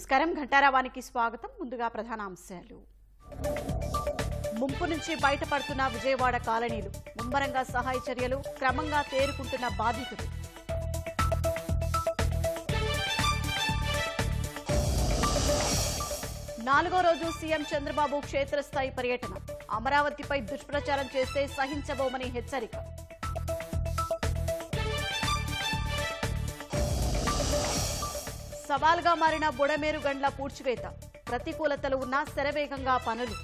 నమస్కారం ఘంటారావానికి స్వాగతం ముందుగా ప్రధాన అంశాలు ముంపు నుంచి బయటపడుతున్న విజయవాడ కాలనీలు ముమ్మరంగా సహాయ చర్యలు క్రమంగా తేరుకుంటున్న బాధితులు నాలుగో రోజు సీఎం చంద్రబాబు క్షేత్రస్థాయి పర్యటన అమరావతిపై దుష్ప్రచారం చేస్తే సహించబోమని హెచ్చరిక సవాల్గా మారిన బుడమేరు గండ్ల పూడ్చివేత ప్రతికూలతలు ఉన్నా శరవేగంగా పనులు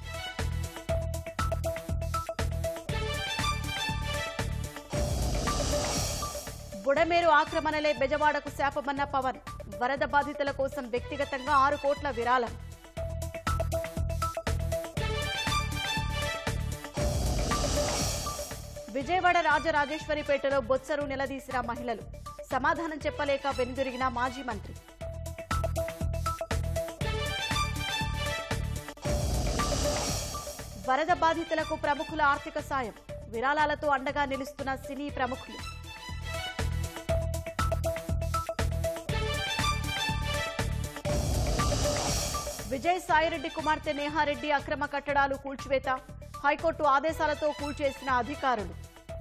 బుడమేరు ఆక్రమణలే బెజవాడకు శాపమన్న పవన్ వరద బాధితుల కోసం వ్యక్తిగతంగా ఆరు కోట్ల విరాళం విజయవాడ రాజరాజేశ్వరిపేటలో బొత్సరు నిలదీసిన మహిళలు సమాధానం చెప్పలేక వెనుదిరిగిన మాజీ మంత్రి వరద బాధితులకు ప్రముఖుల ఆర్థిక సాయం విరాళాలతో అండగా నిలుస్తున్న సినీ ప్రముఖులు విజయ్ సాయిరెడ్డి కుమార్తె నేహారెడ్డి అక్రమ కట్టడాలు కూల్చివేత హైకోర్టు ఆదేశాలతో కూల్చేసిన అధికారులు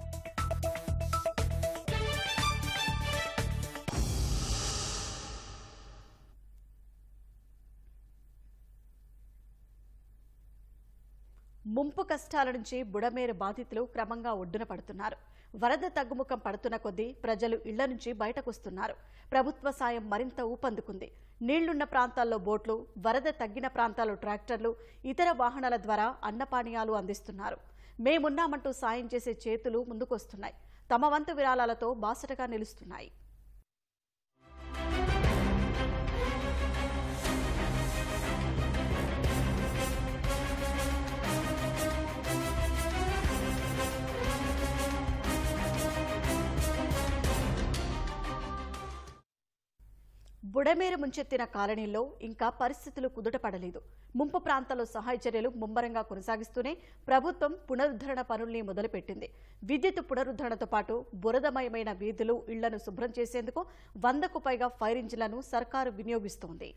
ముంపు కష్టాల నుంచి బుడమేరు బాధితులు క్రమంగా ఒడ్డున పడుతున్నారు వరద తగ్గుముఖం పడుతున్న కొద్దీ ప్రజలు ఇళ్ల నుంచి బయటకొస్తున్నారు ప్రభుత్వ సాయం మరింత ఊపందుకుంది నీళ్లున్న ప్రాంతాల్లో బోట్లు వరద తగ్గిన ప్రాంతాల్లో ట్రాక్టర్లు ఇతర వాహనాల ద్వారా అన్నపానీయాలు అందిస్తున్నారు మేమున్నామంటూ సాయం చేసే చేతులు ముందుకొస్తున్నాయి తమ వంతు విరాళాలతో బాసటగా నిలుస్తున్నాయి బుడమేరు ముంచెత్తిన కాలనీల్లో ఇంకా పరిస్థితులు కుదుటపడలేదు ముంపు ప్రాంతాల్లో సహాయ చర్యలు ముమ్మరంగా కొనసాగిస్తూనే ప్రభుత్వం పునరుద్ధరణ పనుల్ని మొదలుపెట్టింది విద్యుత్ పునరుద్ధరణతో పాటు బురదమయమైన వీధులు ఇళ్లను శుభ్రం చేసేందుకు వందకు పైగా ఫైర్ ఇంజిన్లను సర్కారు వినియోగిస్తోంది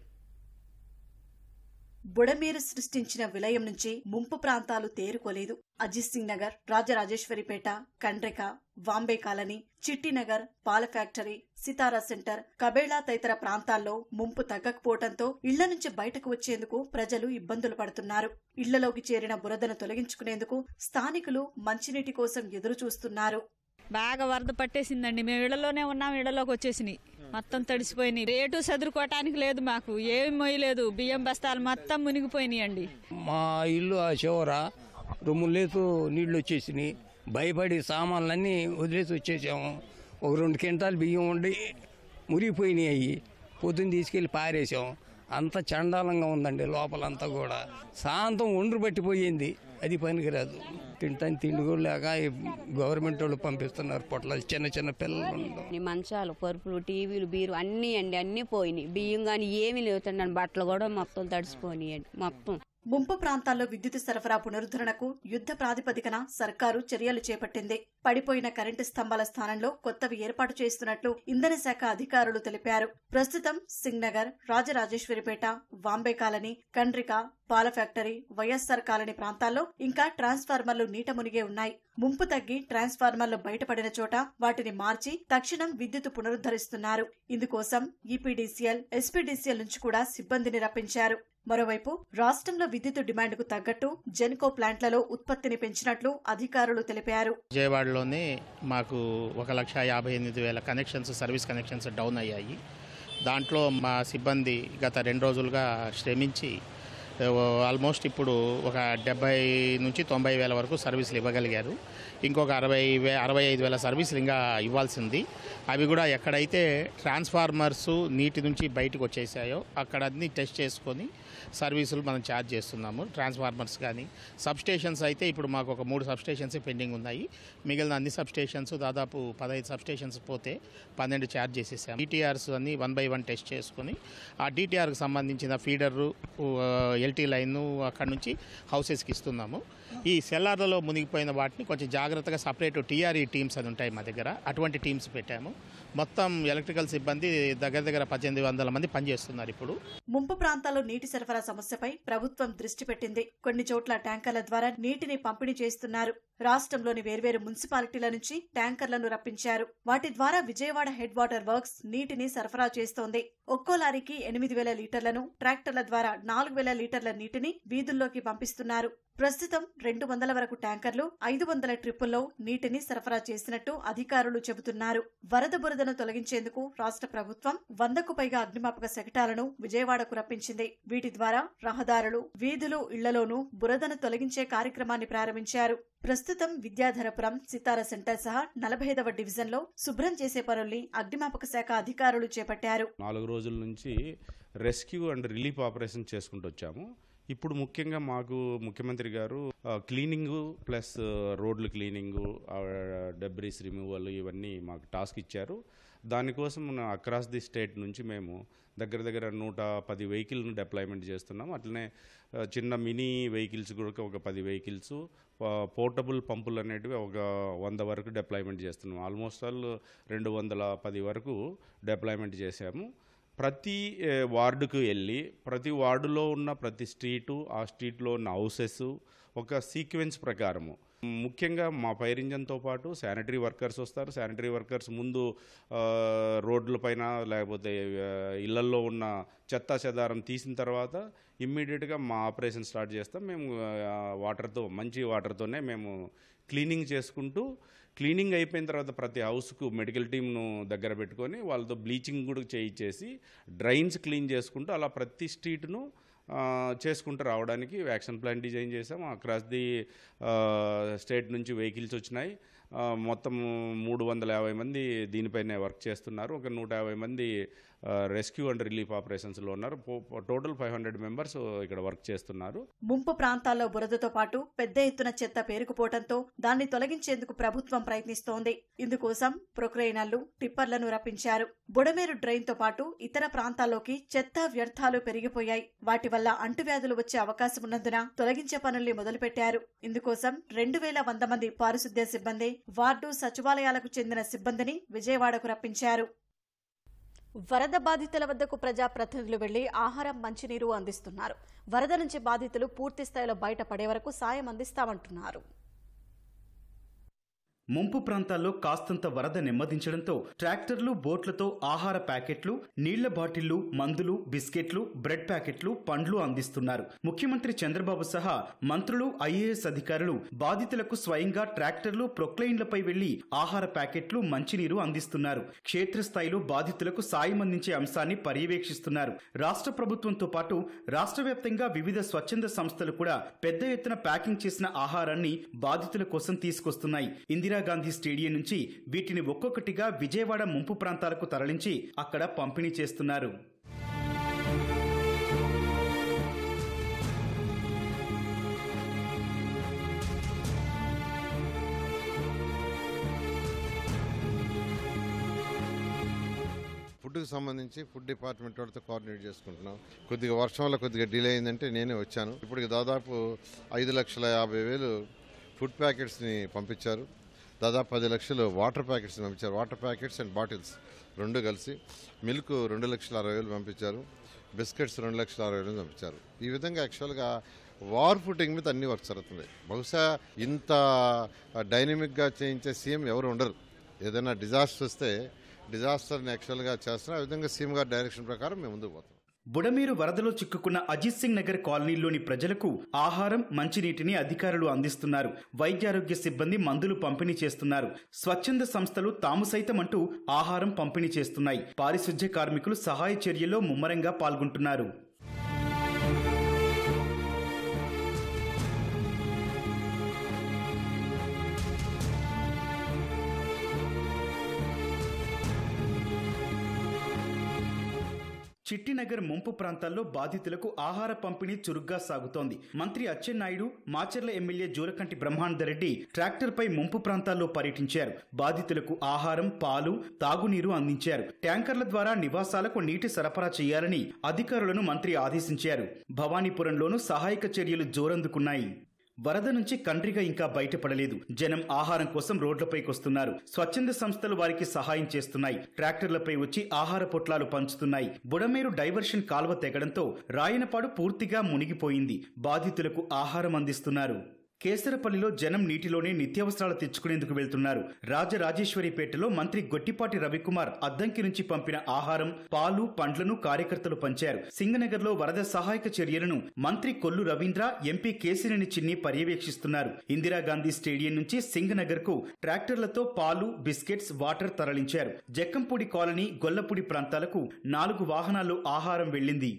బుడమేరు సృష్టించిన విలయం నుంచి ముంపు ప్రాంతాలు తేరుకోలేదు అజిత్ సింగ్ నగర్ రాజరాజేశ్వరిపేట కండ్రిక వాంబే కాలనీ చిట్టినగర్ పాల ఫ్యాక్టరీ సితారా సెంటర్ కబేళా తదితర ప్రాంతాల్లో ముంపు తగ్గకపోవడంతో ఇళ్ల నుంచి బయటకు వచ్చేందుకు ప్రజలు ఇబ్బందులు పడుతున్నారు ఇళ్లలోకి చేరిన బురదను తొలగించుకునేందుకు స్థానికులు మంచినీటి కోసం ఎదురు చూస్తున్నారు బాగా వరద పట్టేసిందండి మేము ఇళ్లలోనే ఉన్నాం ఇళ్లలోకి వచ్చేసినాయి మొత్తం తడిసిపోయినాయి రేటు చదువుకోవటానికి లేదు మాకు ఏమి మొయ్యలేదు బియ్యం బస్తాలు మొత్తం మునిగిపోయినాయండి మా ఇల్లు ఆ చివర రొమ్ములేసు నీళ్లు వచ్చేసినాయి భయపడి సామాన్లన్నీ వదిలేసి వచ్చేసాము ఒక రెండు క్వింటాలు బియ్యం ఉండి మురిగిపోయినాయి అవి పొద్దున్న తీసుకెళ్ళి పారేసాం అంత చండాలంగా ఉందండి లోపలంతా కూడా శాంతం ఒండ్రు పట్టిపోయింది అది పనికిరాదు తింటాను తిండి కూడా లేక ఈ గవర్నమెంట్ వాళ్ళు పంపిస్తున్నారు పొట్లాలు చిన్న చిన్న పిల్లలు ఉండడం ఈ మంచాలు పరుపులు టీవీలు బీరు అన్నీ అండి అన్నీ పోయినాయి బియ్యం కానీ ఏమీ లేవుతండి బట్టలు కూడా మొత్తం తడిసిపోయినాయి మొత్తం ముంపు ప్రాంతాల్లో విద్యుత్ సరఫరా పునరుద్ధరణకు యుద్ధ ప్రాతిపదికన సర్కారు చర్యలు చేపట్టింది పడిపోయిన కరెంటు స్తంభాల స్థానంలో కొత్తవి ఏర్పాటు చేస్తున్నట్లు ఇంధన శాఖ అధికారులు తెలిపారు ప్రస్తుతం సింగ్ నగర్ రాజరాజేశ్వరిపేట వాంబే కాలనీ కండ్రిక పాల ఫ్యాక్టరీ వైఎస్ఆర్ కాలనీ ప్రాంతాల్లో ఇంకా ట్రాన్స్ఫార్మర్లు నీట మునిగే ఉన్నాయి ముంపు తగ్గి ట్రాన్స్ఫార్మర్లు బయటపడిన చోట వాటిని మార్చి తక్షణం విద్యుత్ పునరుద్ధరిస్తున్నారు ఇందుకోసం ఈపీడీసీఎల్ ఎస్పీడీసీఎల్ నుంచి కూడా సిబ్బందిని రప్పించారు మరోవైపు రాష్ట్రంలో విద్యుత్ డిమాండ్కు తగ్గట్టు జెన్కో ప్లాంట్లలో ఉత్పత్తిని పెంచినట్లు అధికారులు తెలిపారు విజయవాడలోనే మాకు ఒక లక్ష యాభై ఎనిమిది వేల కనెక్షన్స్ సర్వీస్ కనెక్షన్స్ డౌన్ అయ్యాయి దాంట్లో మా సిబ్బంది గత రెండు రోజులుగా శ్రమించి ఆల్మోస్ట్ ఇప్పుడు ఒక డెబ్బై నుంచి తొంభై వేల వరకు సర్వీసులు ఇవ్వగలిగారు ఇంకొక అరవై వే అరవై ఐదు వేల సర్వీసులు ఇంకా ఇవ్వాల్సింది అవి కూడా ఎక్కడైతే ట్రాన్స్ఫార్మర్స్ నీటి నుంచి బయటకు వచ్చేసాయో అక్కడ అన్ని టెస్ట్ చేసుకొని సర్వీసులు మనం ఛార్జ్ చేస్తున్నాము ట్రాన్స్ఫార్మర్స్ కానీ సబ్ స్టేషన్స్ అయితే ఇప్పుడు మాకు ఒక మూడు సబ్ స్టేషన్స్ పెండింగ్ ఉన్నాయి మిగిలిన అన్ని సబ్ స్టేషన్స్ దాదాపు పదహైదు సబ్ స్టేషన్స్ పోతే పన్నెండు ఛార్జ్ చేసేసాం డిటిఆర్స్ అన్ని వన్ బై వన్ టెస్ట్ చేసుకొని ఆ డిటిఆర్కి సంబంధించిన ఫీడరు ఎల్టీ లైన్ అక్కడ నుంచి హౌసెస్కి ఇస్తున్నాము ఈ సెల్లార్లలో మునిగిపోయిన వాటిని కొంచెం జాగ్రత్తగా సపరేట్ టీఆర్ఈ టీమ్స్ అని ఉంటాయి మా దగ్గర అటువంటి టీమ్స్ పెట్టాము మొత్తం ఎలక్ట్రికల్ సిబ్బంది దగ్గర దగ్గర పద్దెనిమిది వందల మంది పనిచేస్తున్నారు ఇప్పుడు ముంపు ప్రాంతాల్లో నీటి సరఫరా సమస్యపై ప్రభుత్వం దృష్టి పెట్టింది కొన్ని చోట్ల ట్యాంకర్ల ద్వారా నీటిని పంపిణీ చేస్తున్నారు రాష్ట్రంలోని వేర్వేరు మున్సిపాలిటీల నుంచి ట్యాంకర్లను రప్పించారు వాటి ద్వారా విజయవాడ హెడ్ వాటర్ వర్క్స్ నీటిని సరఫరా చేస్తోంది ఒక్కో లారీకి ఎనిమిది వేల లీటర్లను ట్రాక్టర్ల ద్వారా నాలుగు వేల లీటర్ల నీటిని వీధుల్లోకి పంపిస్తున్నారు ప్రస్తుతం రెండు వందల వరకు ట్యాంకర్లు ఐదు వందల ట్రిప్పుల్లో నీటిని సరఫరా చేసినట్టు అధికారులు చెబుతున్నారు వరద బురదను తొలగించేందుకు రాష్ట్ర ప్రభుత్వం వందకు పైగా అగ్నిమాపక శకటాలను విజయవాడకు రప్పించింది వీటి ద్వారా రహదారులు వీధులు ఇళ్లలోనూ బురదను తొలగించే కార్యక్రమాన్ని ప్రారంభించారు ప్రస్తుతం విద్యాధరపురం సితార సెంటర్ సహా నలభై ఐదవ డివిజన్లో శుభ్రం చేసే పనుల్ని అగ్నిమాపక శాఖ అధికారులు చేపట్టారు నాలుగు రోజుల నుంచి రెస్క్యూ అండ్ రిలీఫ్ ఆపరేషన్ చేసుకుంటూ వచ్చాము ఇప్పుడు ముఖ్యంగా మాకు ముఖ్యమంత్రి గారు ఆ, క్లీనింగు ప్లస్ రోడ్లు క్లీనింగు ఆ, డెబ్రీస్ రిమూవల్ ఇవన్నీ మాకు టాస్క్ ఇచ్చారు దానికోసం మన అక్రాస్ ది స్టేట్ నుంచి మేము దగ్గర దగ్గర నూట పది వెహికల్ను డిప్లాయ్మెంట్ చేస్తున్నాం అట్లనే ఆ, చిన్న మినీ వెహికల్స్ కూడా ఒక పది వెహికల్స్ పోర్టబుల్ పంపులు అనేటివి ఒక వంద వరకు డిప్లాయ్మెంట్ చేస్తున్నాం ఆల్మోస్ట్ ఆల్ రెండు వందల పది వరకు డిప్లాయ్మెంట్ చేశాము ప్రతి ఏ, వార్డుకు వెళ్ళి ప్రతి వార్డులో ఉన్న ప్రతి స్ట్రీటు ఆ స్ట్రీట్లో ఉన్న హౌసెస్ ఒక సీక్వెన్స్ ప్రకారము ముఖ్యంగా మా ఫైర్ ఇంజన్తో పాటు శానిటరీ వర్కర్స్ వస్తారు శానిటరీ వర్కర్స్ ముందు ఆ, రోడ్లపైన లేకపోతే ఆ, ఇళ్లల్లో ఉన్న చెత్త చెదారం తీసిన తర్వాత ఇమ్మీడియట్గా మా ఆపరేషన్ స్టార్ట్ చేస్తాం మేము ఆ, వాటర్తో మంచి వాటర్తోనే మేము క్లీనింగ్ చేసుకుంటూ క్లీనింగ్ అయిపోయిన తర్వాత ప్రతి హౌస్కు మెడికల్ టీమ్ను దగ్గర పెట్టుకొని వాళ్ళతో బ్లీచింగ్ కూడా చేయించేసి డ్రైన్స్ క్లీన్ చేసుకుంటూ అలా ప్రతి స్ట్రీట్ను ఆ, చేసుకుంటూ రావడానికి యాక్షన్ ప్లాన్ డిజైన్ చేసాం అక్రాస్ ది స్టేట్ నుంచి వెహికల్స్ వచ్చినాయి ఆ, మొత్తం మూడు వందల యాభై మంది దీనిపైనే వర్క్ చేస్తున్నారు ఒక నూట యాభై మంది రెస్క్యూ అండ్ రిలీఫ్ ఆపరేషన్స్లో ఉన్నారు టోటల్ ఫైవ్ హండ్రెడ్ మెంబర్స్ ఇక్కడ వర్క్ చేస్తున్నారు ముంపు ప్రాంతాల్లో బురదతో పాటు పెద్ద ఎత్తున చెత్త పేరుకుపోవడంతో దాన్ని తొలగించేందుకు ప్రభుత్వం ప్రయత్నిస్తోంది ఇందుకోసం ప్రొక్రెయినర్లు టిప్పర్లను రప్పించారు బుడమేరు డ్రైన్ తో పాటు ఇతర ప్రాంతాల్లోకి చెత్త వ్యర్థాలు పెరిగిపోయాయి వాటి వల్ల అంటువ్యాధులు వచ్చే అవకాశం ఉన్నందున తొలగించే పనుల్ని మొదలుపెట్టారు ఇందుకోసం రెండు వేల వంద మంది పారిశుద్ధ్య సిబ్బంది వార్డు సచివాలయాలకు చెందిన సిబ్బందిని విజయవాడకు రప్పించారు వరద బాధితుల వద్దకు ప్రజాప్రతినిధులు వెళ్లి ఆహారం మంచినీరు అందిస్తున్నారు వరద నుంచి బాధితులు పూర్తి స్థాయిలో బయటపడే వరకు సాయం అందిస్తామంటున్నారు ముంపు ప్రాంతాల్లో కాస్తంత వరద నెమ్మదించడంతో ట్రాక్టర్లు బోట్లతో ఆహార ప్యాకెట్లు నీళ్ల బాటిళ్లు మందులు బిస్కెట్లు బ్రెడ్ ప్యాకెట్లు పండ్లు అందిస్తున్నారు ముఖ్యమంత్రి చంద్రబాబు సహా మంత్రులు ఐఏఎస్ అధికారులు బాధితులకు స్వయంగా ట్రాక్టర్లు ప్రొక్లైన్లపై వెళ్లి ఆహార ప్యాకెట్లు మంచినీరు అందిస్తున్నారు క్షేత్రస్థాయిలో బాధితులకు సాయం అందించే అంశాన్ని పర్యవేక్షిస్తున్నారు రాష్ట్ర ప్రభుత్వంతో పాటు రాష్ట్ర వ్యాప్తంగా వివిధ స్వచ్ఛంద సంస్థలు కూడా పెద్ద ఎత్తున ప్యాకింగ్ చేసిన ఆహారాన్ని బాధితుల కోసం తీసుకొస్తున్నాయి ఇందిరాగాంధీ స్టేడియం నుంచి వీటిని ఒక్కొక్కటిగా విజయవాడ ముంపు ప్రాంతాలకు తరలించి అక్కడ పంపిణీ చేస్తున్నారు ఫుడ్కి సంబంధించి ఫుడ్ డిపార్ట్మెంట్ వాళ్ళతో కోఆర్డినేట్ చేసుకుంటున్నాం కొద్దిగా వర్షం వల్ల కొద్దిగా డిలే అయిందంటే నేనే వచ్చాను ఇప్పుడు దాదాపు ఐదు లక్షల యాభై వేలు ఫుడ్ ప్యాకెట్స్ని పంపించారు దాదాపు పది లక్షలు వాటర్ ప్యాకెట్స్ని పంపించారు వాటర్ ప్యాకెట్స్ అండ్ బాటిల్స్ రెండు కలిసి మిల్క్ రెండు లక్షల అరవై వేలు పంపించారు బిస్కెట్స్ రెండు లక్షల అరవై వేలు పంపించారు ఈ విధంగా యాక్చువల్గా వార్ ఫుటింగ్ మీద అన్ని వర్క్ జరుగుతుంది బహుశా ఇంత డైనమిక్గా చేయించే సీఎం ఎవరు ఉండరు ఏదైనా డిజాస్టర్ వస్తే డిజాస్టర్ని యాక్చువల్గా చేస్తున్నా ఆ విధంగా సీఎం గారి డైరెక్షన్ ప్రకారం మేము ముందుకు పోతాం బుడమేరు వరదలో చిక్కుకున్న అజిత్ సింగ్ నగర్ కాలనీలోని ప్రజలకు ఆహారం మంచినీటిని అధికారులు అందిస్తున్నారు వైద్యారోగ్య సిబ్బంది మందులు పంపిణీ చేస్తున్నారు స్వచ్ఛంద సంస్థలు తాము సైతం అంటూ ఆహారం పంపిణీ చేస్తున్నాయి పారిశుధ్య కార్మికులు సహాయ చర్యల్లో ముమ్మరంగా పాల్గొంటున్నారు చిట్టినగర్ ముంపు ప్రాంతాల్లో బాధితులకు ఆహార పంపిణీ చురుగ్గా సాగుతోంది మంత్రి అచ్చెన్నాయుడు మాచర్ల ఎమ్మెల్యే జూలకంటి బ్రహ్మానందరెడ్డి ట్రాక్టర్పై ముంపు ప్రాంతాల్లో పర్యటించారు బాధితులకు ఆహారం పాలు తాగునీరు అందించారు ట్యాంకర్ల ద్వారా నివాసాలకు నీటి సరఫరా చేయాలని అధికారులను మంత్రి ఆదేశించారు భవానీపురంలోనూ సహాయక చర్యలు జోరందుకున్నాయి వరద నుంచి కండ్రిగా ఇంకా బయటపడలేదు జనం ఆహారం కోసం రోడ్లపైకి వస్తున్నారు స్వచ్ఛంద సంస్థలు వారికి సహాయం చేస్తున్నాయి ట్రాక్టర్లపై వచ్చి ఆహార పొట్లాలు పంచుతున్నాయి బుడమేరు డైవర్షన్ కాల్వ తెగడంతో రాయనపాడు పూర్తిగా మునిగిపోయింది బాధితులకు ఆహారం అందిస్తున్నారు కేసరపల్లిలో జనం నీటిలోనే నిత్యావసరాలు తెచ్చుకునేందుకు వెళ్తున్నారు రాజరాజేశ్వరిపేటలో మంత్రి గొట్టిపాటి రవికుమార్ అద్దంకి నుంచి పంపిన ఆహారం పాలు పండ్లను కార్యకర్తలు పంచారు సింగనగర్లో వరద సహాయక చర్యలను మంత్రి కొల్లు రవీంద్ర ఎంపీ కేసినేని చిన్ని పర్యవేక్షిస్తున్నారు ఇందిరాగాంధీ స్టేడియం నుంచి సింగనగర్ కు ట్రాక్టర్లతో పాలు బిస్కెట్స్ వాటర్ తరలించారు జక్కంపూడి కాలనీ గొల్లపూడి ప్రాంతాలకు నాలుగు వాహనాల్లో ఆహారం వెళ్లింది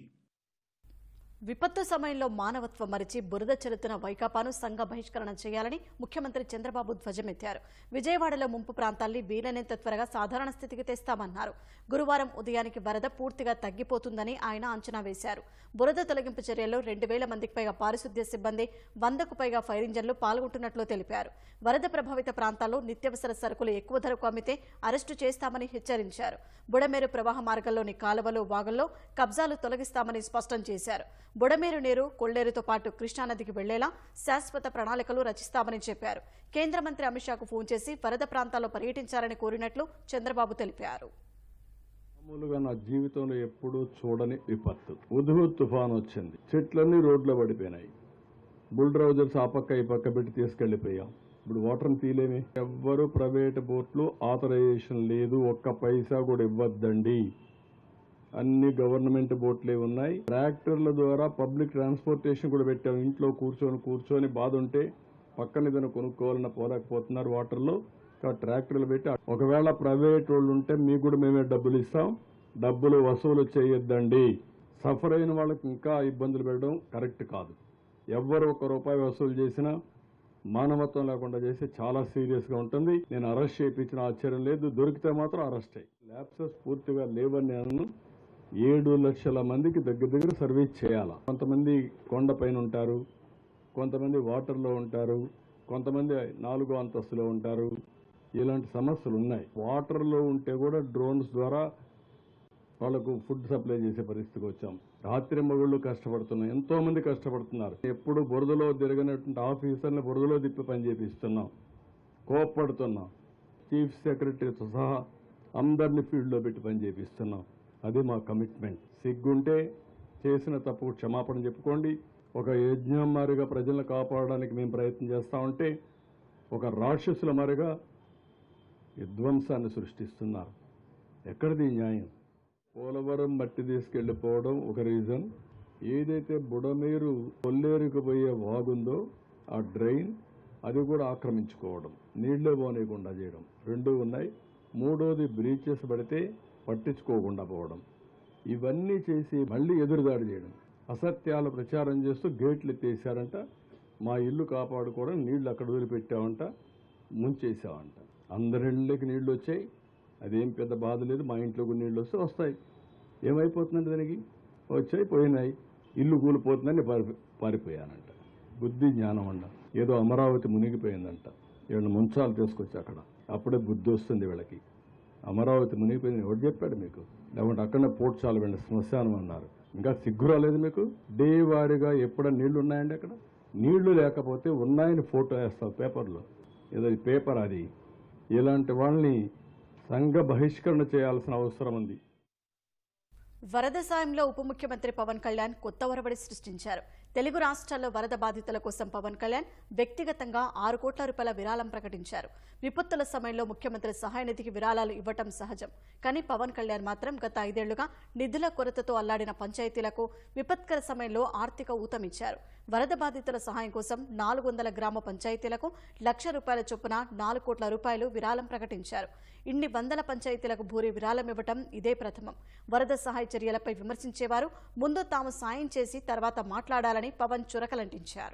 విపత్తు సమయంలో మానవత్వం మరిచి బురద చెరుతున్న వైకాపాను సంఘ బహిష్కరణ చేయాలని ముఖ్యమంత్రి చంద్రబాబు ధ్వజమెత్తారు విజయవాడలో ముంపు ప్రాంతాల్ని వీలైనంత త్వరగా సాధారణ స్థితికి తెస్తామన్నారు గురువారం ఉదయానికి వరద పూర్తిగా తగ్గిపోతుందని ఆయన అంచనా వేశారు బురద తొలగింపు చర్యల్లో రెండు వేల మందికి పైగా పారిశుద్ధ్య సిబ్బంది వందకు పైగా ఫైర్ ఇంజన్లు పాల్గొంటున్నట్లు తెలిపారు వరద ప్రభావిత ప్రాంతాల్లో నిత్యావసర సరుకులు ఎక్కువ ధరకు అమ్మితే అరెస్టు చేస్తామని హెచ్చరించారు బుడమేరు ప్రవాహ మార్గంలోని కాలువలు వాగుల్లో కబ్జాలు తొలగిస్తామని స్పష్టం చేశారు బుడమేరు నీరు కొల్లేరుతో పాటు కృష్ణానదికి వెళ్లేలా శాశ్వత ప్రణాళికలు రచిస్తామని చెప్పారు కేంద్ర మంత్రి అమిత్ షాకు ఫోన్ చేసి వరద ప్రాంతాల్లో పర్యటించాలని కోరినట్లు చంద్రబాబు తెలిపారు మామూలుగా నా జీవితంలో ఎప్పుడూ చూడని విపత్తు ఉదుహు తుఫాన్ వచ్చింది చెట్లన్నీ రోడ్లో పడిపోయినాయి బుల్డ్రౌజర్స్ ఆ పక్క ఈ పక్క పెట్టి తీసుకెళ్లిపోయాం ఇప్పుడు వాటర్ని తీలేమి ఎవ్వరు ప్రైవేట్ బోట్లు ఆథరైజేషన్ లేదు ఒక్క పైసా కూడా ఇవ్వద్దండి అన్ని గవర్నమెంట్ బోట్లే ఉన్నాయి ట్రాక్టర్ల ద్వారా పబ్లిక్ ట్రాన్స్పోర్టేషన్ కూడా పెట్టాం ఇంట్లో కూర్చొని కూర్చొని బాధ ఉంటే పక్కన ఏదైనా కొనుక్కోవాలన్న పోలేకపోతున్నారు వాటర్లో కాబట్టి ట్రాక్టర్లు పెట్టి ఒకవేళ ప్రైవేట్ వాళ్ళు ఉంటే మీకు కూడా మేమే డబ్బులు ఇస్తాం డబ్బులు వసూలు చేయొద్దండి సఫర్ అయిన వాళ్ళకి ఇంకా ఇబ్బందులు పెట్టడం కరెక్ట్ కాదు ఎవ్వరు ఒక రూపాయి వసూలు చేసినా మానవత్వం లేకుండా చేస్తే చాలా సీరియస్గా ఉంటుంది నేను అరెస్ట్ చేయించిన ఆశ్చర్యం లేదు దొరికితే మాత్రం అరెస్ట్ అయ్యి ల్యాప్సెస్ పూర్తిగా లేవని నేను ఏడు లక్షల మందికి దగ్గర దగ్గర సర్వీస్ చేయాలి కొంతమంది కొండ పైన ఉంటారు కొంతమంది వాటర్లో ఉంటారు కొంతమంది నాలుగో అంతస్తులో ఉంటారు ఇలాంటి సమస్యలు ఉన్నాయి వాటర్లో ఉంటే కూడా డ్రోన్స్ ద్వారా వాళ్ళకు ఫుడ్ సప్లై చేసే పరిస్థితికి వచ్చాం రాత్రి మగుళ్ళు కష్టపడుతున్నాం ఎంతో మంది కష్టపడుతున్నారు ఎప్పుడు బురదలో తిరగనటువంటి ఆఫీసర్ని బురదలో తిప్పి పని చేపిస్తున్నాం కోప్పడుతున్నాం చీఫ్ సెక్రటరీతో సహా అందరిని ఫీల్డ్లో పెట్టి పని చేపిస్తున్నాం అది మా కమిట్మెంట్ సిగ్గుంటే చేసిన తప్పు క్షమాపణ చెప్పుకోండి ఒక యజ్ఞం మారిగా ప్రజలను కాపాడడానికి మేము ప్రయత్నం చేస్తా ఉంటే ఒక రాక్షసుల మారిగా విధ్వంసాన్ని సృష్టిస్తున్నారు ఎక్కడిది ఈ న్యాయం పోలవరం మట్టి తీసుకెళ్లిపోవడం ఒక రీజన్ ఏదైతే బుడమేరు కొల్లేరుకు పోయే వాగుందో ఆ డ్రైన్ అది కూడా ఆక్రమించుకోవడం నీళ్లు పోనీయకుండా చేయడం రెండు ఉన్నాయి మూడోది బ్రీచెస్ పడితే పట్టించుకోకుండా పోవడం ఇవన్నీ చేసి మళ్ళీ ఎదురుదాడి చేయడం అసత్యాలు ప్రచారం చేస్తూ గేట్లు ఎత్తేసారంట మా ఇల్లు కాపాడుకోవడం నీళ్లు అక్కడ వదిలిపెట్టామంట ముంచేసామంట అందరి ఇళ్ళకి నీళ్లు వచ్చాయి అదేం పెద్ద బాధ లేదు మా ఇంట్లోకి నీళ్ళు వస్తే వస్తాయి ఏమైపోతుందంటే దానికి వచ్చాయి పోయినాయి ఇల్లు కూలిపోతుందని పారి పారిపోయానంట బుద్ధి జ్ఞానం అండ ఏదో అమరావతి మునిగిపోయిందంట వీళ్ళని ముంచాలు తీసుకొచ్చి అక్కడ అప్పుడే బుద్ధి వస్తుంది వీళ్ళకి అమరావతి మునిగిపోయింది ఎవరు చెప్పాడు మీకు లేకుంటే అక్కడనే పోడ్చాలు వెళ్ళి శ్మశానం అన్నారు ఇంకా సిగ్గు రాలేదు మీకు డే వారీగా ఎప్పుడైనా నీళ్లు ఉన్నాయండి అక్కడ నీళ్లు లేకపోతే ఉన్నాయని ఫోటో వేస్తావు పేపర్లో ఏదో ఈ పేపర్ అది ఇలాంటి వాళ్ళని సంఘ బహిష్కరణ చేయాల్సిన అవసరం ఉంది వరద సాయంలో ఉప ముఖ్యమంత్రి పవన్ కళ్యాణ్ కొత్త ఒరబడి సృష్టించారు తెలుగు రాష్ట్రాల్లో వరద బాధితుల కోసం పవన్ కళ్యాణ్ వ్యక్తిగతంగా ఆరు కోట్ల రూపాయల విరాళం ప్రకటించారు విపత్తుల సమయంలో ముఖ్యమంత్రి సహాయ నిధికి విరాళాలు ఇవ్వటం సహజం కానీ పవన్ కళ్యాణ్ మాత్రం గత ఐదేళ్లుగా నిధుల కొరతతో అల్లాడిన పంచాయతీలకు విపత్కర సమయంలో ఆర్థిక ఊతమిచ్చారు వరద బాధితుల సహాయం కోసం నాలుగు వందల గ్రామ పంచాయతీలకు లక్ష రూపాయల చొప్పున నాలుగు కోట్ల రూపాయలు విరాళం ప్రకటించారు ఇన్ని వందల పంచాయతీలకు భూరి విరాళం ఇవ్వటం ఇదే ప్రథమం వరద సహాయ చర్యలపై విమర్శించేవారు ముందు తాము సాయం చేసి తర్వాత మాట్లాడాలని పవన్ చురకలంటించారు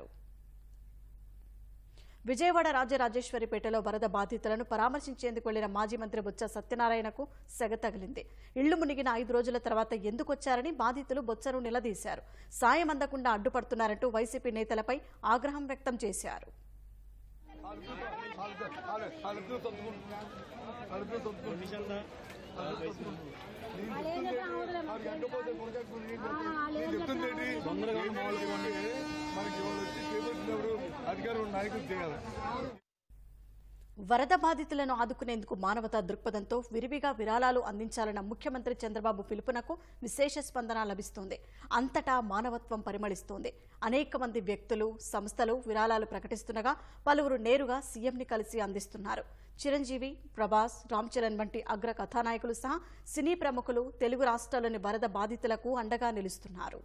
విజయవాడ రాజరాజేశ్వరిపేటలో వరద బాధితులను పరామర్శించేందుకు వెళ్లిన మాజీ మంత్రి బొత్స సత్యనారాయణకు సెగ తగిలింది ఇళ్లు మునిగిన ఐదు రోజుల తర్వాత ఎందుకు వచ్చారని బాధితులు బొత్సను నిలదీశారు సాయం అందకుండా అడ్డుపడుతున్నారంటూ వైసీపీ నేతలపై ఆగ్రహం వ్యక్తం చేశారు తొందరగా మనకి వాళ్ళు వచ్చి చేపట్టినప్పుడు అధికారం నాయకులు చేయాలి వరద బాధితులను ఆదుకునేందుకు మానవతా దృక్పథంతో విరివిగా విరాళాలు అందించాలన్న ముఖ్యమంత్రి చంద్రబాబు పిలుపునకు విశేష స్పందన లభిస్తోంది అంతటా మానవత్వం పరిమళిస్తోంది అనేక మంది వ్యక్తులు సంస్థలు విరాళాలు ప్రకటిస్తుండగా పలువురు నేరుగా సీఎంని కలిసి అందిస్తున్నారు చిరంజీవి ప్రభాస్ రామ్ చరణ్ వంటి అగ్ర కథానాయకులు సహా సినీ ప్రముఖులు తెలుగు రాష్ట్రాల్లోని వరద బాధితులకు అండగా నిలుస్తున్నారు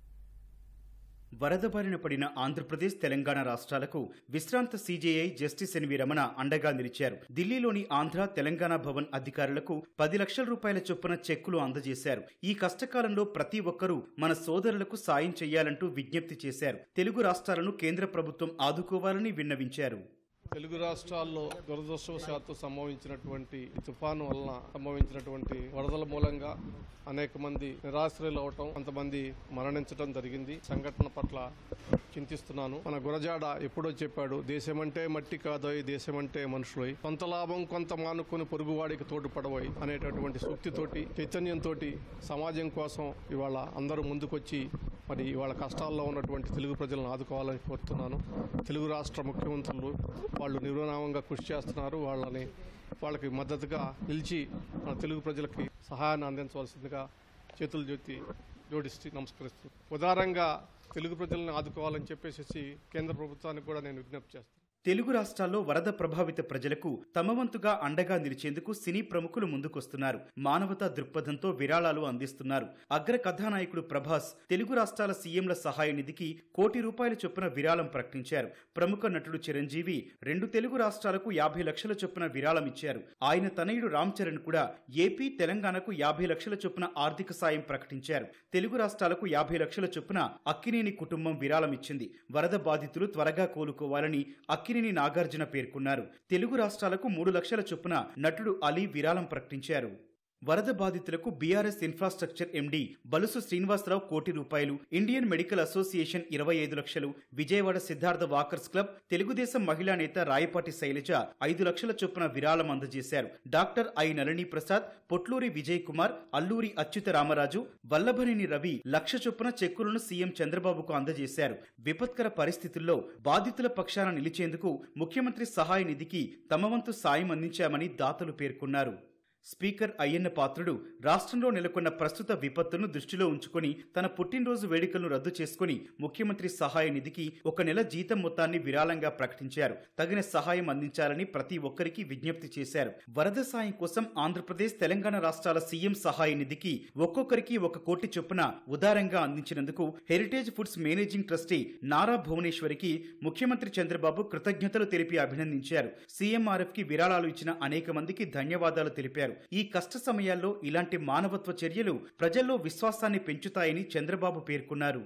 వరద బారిన పడిన ఆంధ్రప్రదేశ్ తెలంగాణ రాష్ట్రాలకు విశ్రాంత సీజేఐ జస్టిస్ ఎన్వి రమణ అండగా నిలిచారు ఢిల్లీలోని ఆంధ్ర తెలంగాణ భవన్ అధికారులకు పది లక్షల రూపాయల చొప్పున చెక్కులు అందజేశారు ఈ కష్టకాలంలో ప్రతి ఒక్కరూ మన సోదరులకు సాయం చేయాలంటూ విజ్ఞప్తి చేశారు తెలుగు రాష్ట్రాలను కేంద్ర ప్రభుత్వం ఆదుకోవాలని విన్నవించారు తెలుగు రాష్ట్రాల్లో దురదృష్టవశాత్తు సంభవించినటువంటి ఈ తుఫాను వలన సంభవించినటువంటి వరదల మూలంగా అనేక మంది నిరాశ్రయులు అవటం కొంతమంది మరణించడం జరిగింది సంఘటన పట్ల చింతిస్తున్నాను మన గురజాడ ఎప్పుడో చెప్పాడు దేశమంటే మట్టి కాదోయ్ దేశమంటే మనుషులోయ్ కొంత లాభం కొంత మానుకొని పొరుగువాడికి తోడుపడవోయ్ అనేటటువంటి సూక్తితోటి చైతన్యంతో సమాజం కోసం ఇవాళ అందరూ ముందుకొచ్చి మరి ఇవాళ కష్టాల్లో ఉన్నటువంటి తెలుగు ప్రజలను ఆదుకోవాలని కోరుతున్నాను తెలుగు రాష్ట్ర ముఖ్యమంత్రులు వాళ్ళు నిర్విరామంగా కృషి చేస్తున్నారు వాళ్ళని వాళ్ళకి మద్దతుగా నిలిచి మన తెలుగు ప్రజలకి సహాయాన్ని అందించవలసిందిగా చేతులు జోతి జోడిస్తూ నమస్కరిస్తూ ఉదారంగా తెలుగు ప్రజలను ఆదుకోవాలని చెప్పేసి కేంద్ర ప్రభుత్వానికి కూడా నేను విజ్ఞప్తి చేస్తాను తెలుగు రాష్ట్రాల్లో వరద ప్రభావిత ప్రజలకు తమ వంతుగా అండగా నిలిచేందుకు సినీ ప్రముఖులు ముందుకొస్తున్నారు మానవతా దృక్పథంతో విరాళాలు అందిస్తున్నారు అగ్ర కథానాయకుడు ప్రభాస్ తెలుగు రాష్ట్రాల సీఎంల సహాయ నిధికి కోటి రూపాయల చొప్పున విరాళం ప్రకటించారు ప్రముఖ నటుడు చిరంజీవి రెండు తెలుగు రాష్ట్రాలకు యాభై లక్షల చొప్పున విరాళం ఇచ్చారు ఆయన తనయుడు రామ్ చరణ్ కూడా ఏపీ తెలంగాణకు యాభై లక్షల చొప్పున ఆర్థిక సాయం ప్రకటించారు తెలుగు రాష్ట్రాలకు యాభై లక్షల చొప్పున అక్కినేని కుటుంబం విరాళం ఇచ్చింది వరద బాధితులు త్వరగా కోలుకోవాలని అక్కినేని నాగార్జున పేర్కొన్నారు తెలుగు రాష్ట్రాలకు మూడు లక్షల చొప్పున నటుడు అలీ విరాళం ప్రకటించారు వరద బాధితులకు బీఆర్ఎస్ ఇన్ఫ్రాస్ట్రక్చర్ ఎండీ బలుసు శ్రీనివాసరావు కోటి రూపాయలు ఇండియన్ మెడికల్ అసోసియేషన్ ఇరవై ఐదు లక్షలు విజయవాడ సిద్ధార్థ వాకర్స్ క్లబ్ తెలుగుదేశం మహిళా నేత రాయపాటి శైలజ ఐదు లక్షల చొప్పున విరాళం అందజేశారు డాక్టర్ ఐ నళిని ప్రసాద్ పొట్లూరి విజయ్ కుమార్ అల్లూరి అచ్యుత రామరాజు వల్లభనేని రవి లక్ష చొప్పున చెక్కులను సీఎం చంద్రబాబుకు అందజేశారు విపత్కర పరిస్థితుల్లో బాధితుల పక్షాన నిలిచేందుకు ముఖ్యమంత్రి సహాయ నిధికి తమ వంతు సాయం అందించామని దాతలు పేర్కొన్నారు స్పీకర్ అయ్యన్న పాత్రుడు రాష్ట్రంలో నెలకొన్న ప్రస్తుత విపత్తును దృష్టిలో ఉంచుకొని తన పుట్టినరోజు వేడుకలను రద్దు చేసుకుని ముఖ్యమంత్రి సహాయ నిధికి ఒక నెల జీతం మొత్తాన్ని విరాళంగా ప్రకటించారు తగిన సహాయం అందించాలని ప్రతి ఒక్కరికి విజ్ఞప్తి చేశారు వరద సాయం కోసం ఆంధ్రప్రదేశ్ తెలంగాణ రాష్ట్రాల సీఎం సహాయ నిధికి ఒక్కొక్కరికి ఒక కోటి చొప్పున ఉదారంగా అందించినందుకు heritage foods managing trustee Nara భువనేశ్వరికి ముఖ్యమంత్రి చంద్రబాబు కృతజ్ఞతలు తెలిపి అభినందించారు సీఎంఆర్ఎఫ్ కి విరాళాలు ఇచ్చిన అనేక మందికి ధన్యవాదాలు తెలిపారు ఈ కష్ట సమయాల్లో ఇలాంటి మానవత్వ చర్యలు ప్రజల్లో విశ్వాసాన్ని పెంచుతాయని చంద్రబాబు పేర్కొన్నారు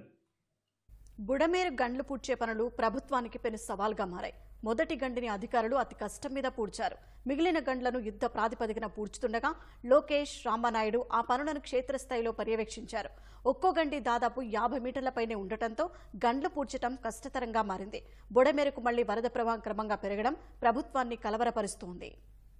బుడమేరు గండ్లు పూడ్చే పనులు ప్రభుత్వానికి పెను సవాల్గా మారాయి మొదటి గండిని అధికారులు అతి కష్టం మీద పూడ్చారు మిగిలిన గండ్లను యుద్ధ ప్రాతిపదికన పూడ్చుతుండగా లోకేష్ రామనాయుడు ఆ పనులను క్షేత్రస్థాయిలో పర్యవేక్షించారు ఒక్కో గండి దాదాపు యాభై మీటర్లపైనే ఉండటంతో గండ్లు పూడ్చటం కష్టతరంగా మారింది బుడమేరకు మళ్లీ వరద ప్రవాహం క్రమంగా పెరగడం ప్రభుత్వాన్ని కలవరపరుస్తోంది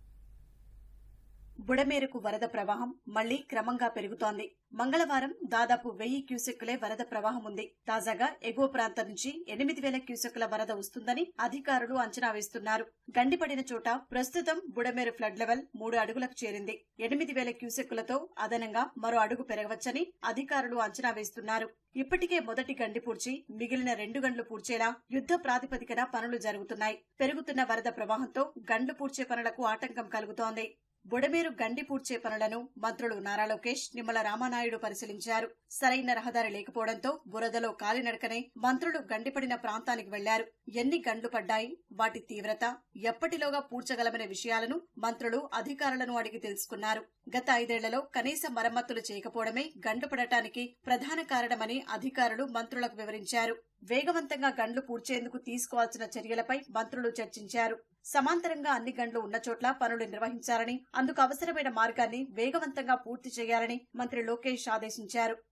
బుడమేరకు వరద ప్రవాహం మళ్లీ క్రమంగా పెరుగుతోంది మంగళవారం దాదాపు వెయ్యి క్యూసెక్కులే వరద ప్రవాహం ఉంది తాజాగా ఎగువ ప్రాంతం నుంచి ఎనిమిది వేల క్యూసెక్కుల వరద వస్తుందని అధికారులు అంచనా వేస్తున్నారు గండిపడిన చోట ప్రస్తుతం బుడమేరు ఫ్లడ్ లెవెల్ మూడు అడుగులకు చేరింది ఎనిమిది వేల క్యూసెక్కులతో అదనంగా మరో అడుగు పెరగవచ్చని అధికారులు అంచనా వేస్తున్నారు ఇప్పటికే మొదటి గండి పూడ్చి మిగిలిన రెండు గంటలు పూడ్చేలా యుద్ధ ప్రాతిపదికన పనులు జరుగుతున్నాయి పెరుగుతున్న వరద ప్రవాహంతో గండ్లు పూడ్చే పనులకు ఆటంకం కలుగుతోంది బుడమేరు గండి పూడ్చే పనులను మంత్రులు నారా లోకేష్ నిమ్మల రామానాయుడు పరిశీలించారు సరైన రహదారి లేకపోవడంతో బురదలో కాలినడకనే మంత్రులు గండిపడిన ప్రాంతానికి వెళ్లారు ఎన్ని గండ్లు పడ్డాయి వాటి తీవ్రత ఎప్పటిలోగా పూడ్చగలమనే విషయాలను మంత్రులు అధికారులను అడిగి తెలుసుకున్నారు గత ఐదేళ్లలో కనీస మరమ్మతులు చేయకపోవడమే గండ్లు పడటానికి ప్రధాన కారణమని అధికారులు మంత్రులకు వివరించారు వేగవంతంగా గండ్లు పూడ్చేందుకు తీసుకోవాల్సిన చర్యలపై మంత్రులు చర్చించారు సమాంతరంగా అన్ని గండ్లు ఉన్న చోట్ల పనులు నిర్వహించాలని అందుకు అవసరమైన మార్గాన్ని వేగవంతంగా పూర్తి చేయాలని మంత్రి లోకేష్ ఆదేశించారు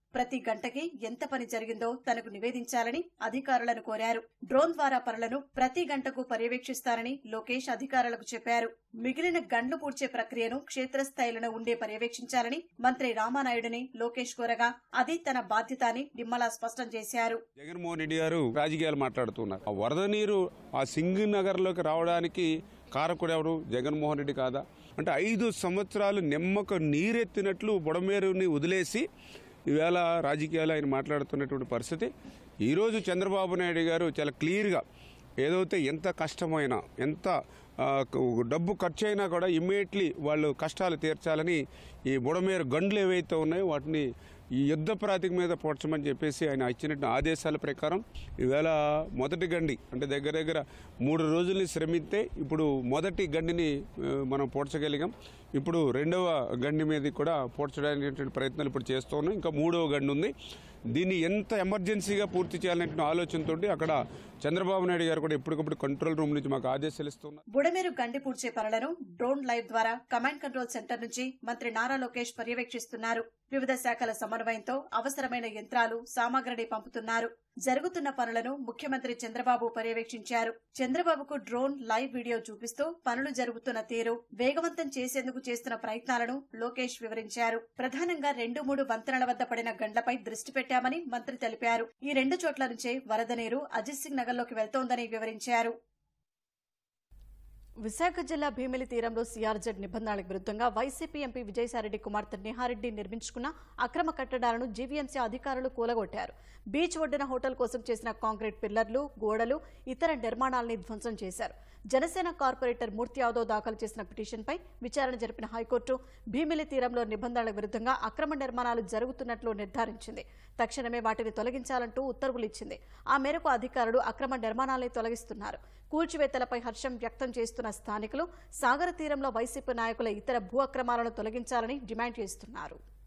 ప్రతి గంటకి ఎంత పని జరిగిందో తనకు నివేదించాలని అధికారులను కోరారు డ్రోన్ ద్వారా పనులను ప్రతి గంటకు పర్యవేక్షిస్తారని లోకేష్ అధికారులకు చెప్పారు మిగిలిన గండ్లు పూడ్చే ప్రక్రియను క్షేత్రస్థాయిలో ఉండే పర్యవేక్షించాలని మంత్రి రామానాయుడిని లోకేష్ కోరగా అది తన బాధ్యత అని నిమ్మల స్పష్టం చేశారు జగన్మోహన్ రెడ్డి గారు రాజకీయాలు మాట్లాడుతున్నారు ఆ వరద నీరు ఆ సింగ్ నగర్లోకి రావడానికి కారకుడు ఎవరు జగన్మోహన్ రెడ్డి కాదా అంటే ఐదు సంవత్సరాలు నిమ్మక నీరెత్తినట్లు బుడమేరుని వదిలేసి ఈవేళ రాజకీయాలు ఆయన మాట్లాడుతున్నటువంటి పరిస్థితి ఈరోజు చంద్రబాబు నాయుడు గారు చాలా క్లియర్గా ఏదైతే ఎంత కష్టమైనా ఎంత ఆ, డబ్బు ఖర్చు అయినా కూడా ఇమ్మీడియట్లీ వాళ్ళు కష్టాలు తీర్చాలని ఈ బుడమేరు గండ్లు ఏవైతే ఉన్నాయో వాటిని ఈ యుద్ధ ప్రాతిక మీద పోడ్చమని చెప్పేసి ఆయన ఇచ్చినట్టు ఆదేశాల ప్రకారం ఈవేళ మొదటి గండి అంటే దగ్గర దగ్గర మూడు రోజుల్ని శ్రమిస్తే ఇప్పుడు మొదటి గండిని ఆ, మనం పోడ్చగలిగాం ఇప్పుడు రెండవ గండి మీద కూడా పోడ్చడానికి ప్రయత్నాలు ఇప్పుడు చేస్తూ ఉన్నాం ఇంకా మూడవ గండి ఉంది దీన్ని ఎంత ఎమర్జెన్సీగా పూర్తి చేయాలనే ఆలోచనతో అక్కడ చంద్రబాబు నాయుడు గారు కూడా ఎప్పటికప్పుడు కంట్రోల్ రూమ్ నుంచి మాకు ఆదేశాలు ఇస్తున్నారు బుడమేరు గండి పూడ్చే పనులను డ్రోన్ లైవ్ ద్వారా కమాండ్ కంట్రోల్ సెంటర్ నుంచి మంత్రి నారా లోకేష్ పర్యవేక్షిస్తున్నారు వివిధ శాఖల సమన్వయంతో అవసరమైన యంత్రాలు సామాగ్రిని పంపుతున్నారు జరుగుతున్న పనులను ముఖ్యమంత్రి చంద్రబాబు పర్యవేక్షించారు చంద్రబాబుకు డ్రోన్ లైవ్ వీడియో చూపిస్తూ పనులు జరుగుతున్న తీరు వేగవంతం చేసేందుకు చేస్తున్న ప్రయత్నాలను లోకేష్ వివరించారు ప్రధానంగా రెండు మూడు వంతెనల వద్ద పడిన గండ్లపై దృష్టి పెట్టామని మంత్రి తెలిపారు ఈ రెండు చోట్ల నుంచే వరద నీరు అజిత్ సింగ్ నగర్లోకి వెళ్తోందని వివరించారు విశాఖ జిల్లా భీమిలి తీరంలో సీఆర్జెడ్ నిబంధనలకు విరుద్ధంగా వైసీపీ ఎంపీ విజయసాయిరెడ్డి కుమార్తె నిహారెడ్డి నిర్మించుకున్న అక్రమ కట్టడాలను జీవీఎంసీ అధికారులు కూలగొట్టారు బీచ్ ఒడ్డున హోటల్ కోసం చేసిన కాంక్రీట్ పిల్లర్లు గోడలు ఇతర నిర్మాణాలని ధ్వంసం చేశారు జనసేన కార్పొరేటర్ మూర్తి యాదవ్ దాఖలు చేసిన పిటిషన్పై విచారణ జరిపిన హైకోర్టు భీమిలి తీరంలో నిబంధనలకు విరుద్ధంగా అక్రమ నిర్మాణాలు జరుగుతున్నట్లు నిర్ధారించింది తక్షణమే వాటిని తొలగించాలంటూ ఉత్తర్వులు ఇచ్చింది ఆ మేరకు అధికారులు అక్రమ నిర్మాణాలని తొలగిస్తున్నారు కూల్చివేతలపై హర్షం వ్యక్తం చేస్తున్న స్థానికులు సాగర తీరంలో వైసీపీ నాయకుల ఇతర భూ అక్రమాలను తొలగించాలని డిమాండ్ చేస్తున్నారు